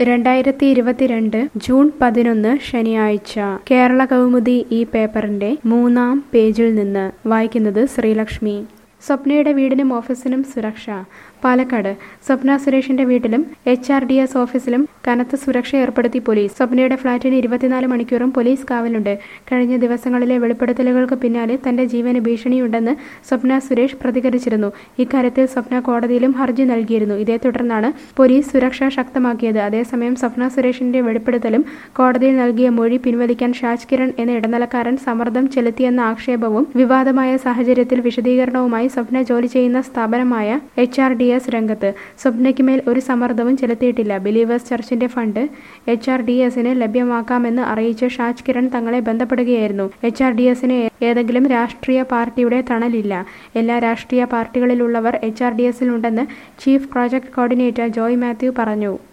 രണ്ടായിരത്തി ഇരുപത്തിരണ്ട് ജൂൺ പതിനൊന്ന് ശനിയാഴ്ച കേരള കൗമുദി ഈ പേപ്പറിന്റെ മൂന്നാം പേജിൽ നിന്ന് വായിക്കുന്നത് ശ്രീലക്ഷ്മി സ്വപ്നയുടെ വീടിനും ഓഫീസിനും സുരക്ഷ പാലക്കാട് സ്വപ്ന സുരേഷിന്റെ വീട്ടിലും എച്ച് ആർ ഡി എസ് ഓഫീസിലും കനത്ത സുരക്ഷ ഏർപ്പെടുത്തി പോലീസ് സ്വപ്നയുടെ ഫ്ളാറ്റിന് ഇരുപത്തിനാല് മണിക്കൂറും പോലീസ് കാവലുണ്ട് കഴിഞ്ഞ ദിവസങ്ങളിലെ വെളിപ്പെടുത്തലുകൾക്ക് പിന്നാലെ തന്റെ ജീവന് ഭീഷണിയുണ്ടെന്ന് സ്വപ്ന സുരേഷ് പ്രതികരിച്ചിരുന്നു ഇക്കാര്യത്തിൽ സ്വപ്ന കോടതിയിലും ഹർജി നൽകിയിരുന്നു ഇതേ തുടർന്നാണ് പോലീസ് സുരക്ഷ ശക്തമാക്കിയത് അതേസമയം സ്വപ്ന സുരേഷിന്റെ വെളിപ്പെടുത്തലും കോടതിയിൽ നൽകിയ മൊഴി പിൻവലിക്കാൻ ഷാജ് കിരൺ എന്ന ഇടനിലക്കാരൻ സമ്മർദ്ദം ചെലുത്തിയെന്ന ആക്ഷേപവും വിവാദമായ സാഹചര്യത്തിൽ വിശദീകരണവുമായി സ്വപ്ന ജോലി ചെയ്യുന്ന സ്ഥാപനമായ എച്ച് ആർ ഡി എസ് രംഗത്ത് സ്വപ്നയ്ക്ക് മേൽ ഒരു സമ്മർദ്ദവും ചെലുത്തിയിട്ടില്ല ബിലീവേഴ്സ് ചർച്ചിന്റെ ഫണ്ട് എച്ച് ആർ ഡി എസിന് ലഭ്യമാക്കാമെന്ന് അറിയിച്ച് ഷാജ് കിരൺ തങ്ങളെ ബന്ധപ്പെടുകയായിരുന്നു എച്ച് ആർ ഡി എസിന് ഏതെങ്കിലും രാഷ്ട്രീയ പാർട്ടിയുടെ തണലില്ല എല്ലാ രാഷ്ട്രീയ പാർട്ടികളിലുള്ളവർ എച്ച് ആർ ഡി എസിലുണ്ടെന്ന് chief project coordinator Joy Mathew പറഞ്ഞു